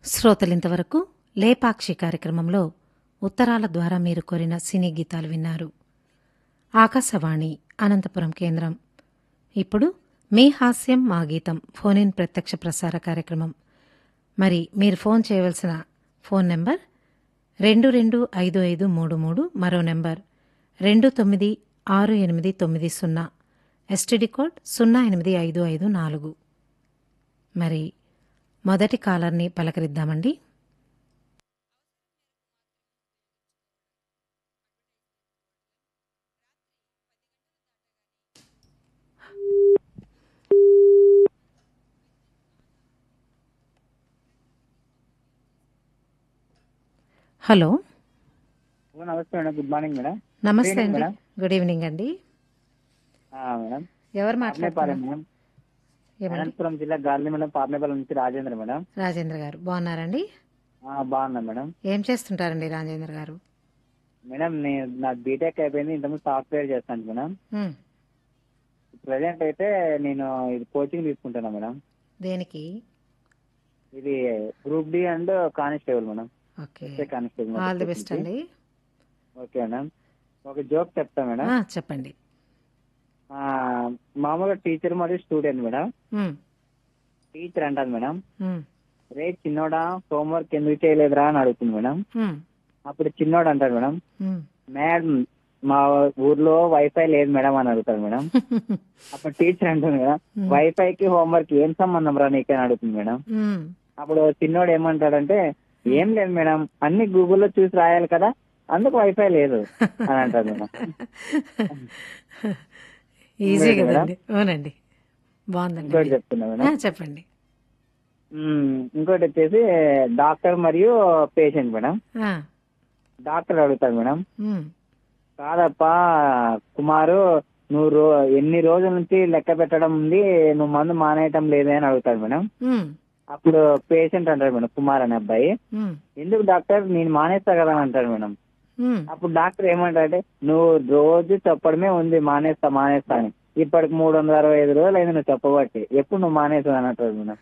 శ్రోతలింతవరకు లేపాక్షి కార్యక్రమంలో ఉత్తరాల ద్వారా మీరు కోరిన సినీ గీతాలు విన్నారు ఆకాశవాణి అనంతపురం కేంద్రం ఇప్పుడు మీ హాస్యం మా గీతం ఫోన్ ఇన్ ప్రత్యక్ష ప్రసార కార్యక్రమం మరి మీరు ఫోన్ చేయవలసిన ఫోన్ నెంబర్ రెండు రెండు ఐదు ఐదు మూడు మూడు మరో నెంబర్ రెండు తొమ్మిది ఆరు ఎనిమిది తొమ్మిది సున్నా ఎస్టీడీ కోడ్ సున్నా ఎనిమిది ఐదు ఐదు నాలుగు మరి మొదటి కాలర్ని పలకరిద్దామండి హలో హలో నమస్తే మేడం గుడ్ మార్నింగ్ మేడం నమస్తే Good evening, అండి madam. గుడ్ ఈవినింగ్ అండి ఆ, మేడం ఎవరు పార్నేపాలెం మాట్లాడుతున్నారు మేడం ఏమండి అనంతపురం జిల్లా గార్లి మేడం పార్నేపాలెం నుంచి రాజేంద్ర మేడం రాజేంద్ర గారు బాగున్నారండి ఆ, బాగున్నా మేడం ఏం చేస్తుంటారండి రాజేంద్ర గారు మేడం నేను నా బీటెక్ అయిపోయింది ఇంతకుముందు సాఫ్ట్వేర్ చేస్తాను మేడం ఉమ్, ప్రజెంట్ అయితే నేను ఇది కోచింగ్ తీసుకుంటున్నా మేడం దేనికి ఇది group D and constable madam okay SI constable all the best అండి ఓకే మేడం ఒక జోక్ చెప్తా మేడం ఆ, చెప్పండి ఆ, మామూలుగా టీచర్ మరియు స్టూడెంట్ మేడం ఉమ్, టీచర్ అంటారు మేడం ఉమ్, రే చిన్నోడా హోంవర్క్ ఎందుకు చేయలేదురా అని అడుగుతుంది మేడం ఉమ్, అప్పుడు చిన్నోడు అంటాడు మేడం ఉమ్. మేడం మా ఊర్లో వైఫై లేదు మేడం అని అడుగుతాడు మేడం అప్పుడు టీచర్ అంటుంది మేడం Hmm. వైఫై కి హోంవర్క్ ఏం సంబంధం రా నీకని అడుగుతుంది మేడం ఉమ్. అప్పుడు చిన్నోడు ఏమంటాడంటే ఏం లేదు మేడం అన్ని గూగుల్లో చూసి రాయాలి కదా అందుకు వైఫై లేదు అని అంటాడు మేడం ఈజీ లేదు మేడం. కదండి అవునండి బాగుందండి ఇంకోటి చెప్తున్నా ఆ, మేడం చెప్పండి ఉమ్, ఇంకోటి వచ్చేసి డాక్టర్ మరియు పేషెంట్ మేడం ఆ, డాక్టర్ అడుగుతాడు మేడం ఉమ్, కాదప్పా కుమారు నువ్వు రో ఎన్ని రోజుల నుంచి లెక్క పెట్టడం ఉంది నువ్వు మందు మానేయటం లేదే అని అడుగుతాడు మేడం ఉమ్, అప్పుడు పేషెంట్ అంటాడు మేడం కుమార్ అనే అబ్బాయి ఉమ్, ఎందుకు డాక్టర్ నేను మానేస్తా కదా అని అంటాడు మేడం ఉమ్. అప్పుడు డాక్టర్ ఏమంటాడంటే నువ్వు రోజు చెప్పడమే ఉంది మానేస్తా మానేస్తా అని ఇప్పటికి మూడు వందల అరవై ఐదు రోజులు అయింది నువ్వు చెప్పబట్టి ఎప్పుడు నువ్వు మానేస్తావు అని అంటాడు మేడం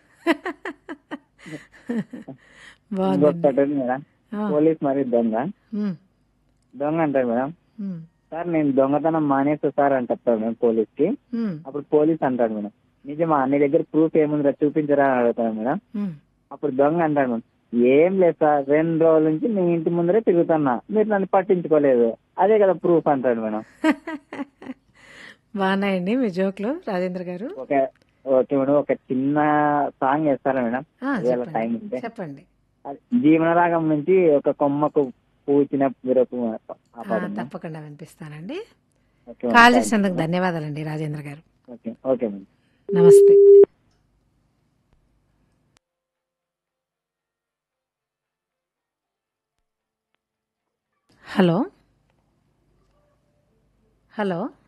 బాగుందండి ఇంకొకటి మేడం ఆ, పోలీస్ మరి దొంగ ఉమ్, దొంగ అంటాడు మేడం ఉమ్, సార్ నేను దొంగతనం మానేస్తా సార్ అని చెప్తాడు మేడం పోలీస్ కి ఉమ్, అప్పుడు పోలీస్ అంటాడు మేడం నిజమా నీ దగ్గర ప్రూఫ్ ఏముందిరా చూపించరా అని అడుగుతాడు మేడం ఉమ్. అప్పుడు దొంగ అంటాడు మేడం ఏం లేదు సార్ రెండు రోజుల నుంచి మీ ఇంటి ముందరే తిరుగుతున్నా మీరు నన్ను పట్టించుకోలేదు అదే కదా ప్రూఫ్ అంటాడు మేడం బాగున్నాయండి మీ జోక్లు రాజేంద్ర గారు ఒక ఓకే మేడం ఒక చిన్న సాంగ్ వేస్తారా మేడం ఆ, ఇవాళ టైం చెప్పండి ఉంటే చెప్పండి అది జీవనరాగం నుంచి ఒక కొమ్మకు పూచిన విరపు ఆ ఆ, పాట మేడం. తప్పకుండా వినిపిస్తానండి ఓకే మేడం. కాల్ చేసినందుకు ధన్యవాదాలండి Rajendra garu okay okay madam నమస్తే హలో హలో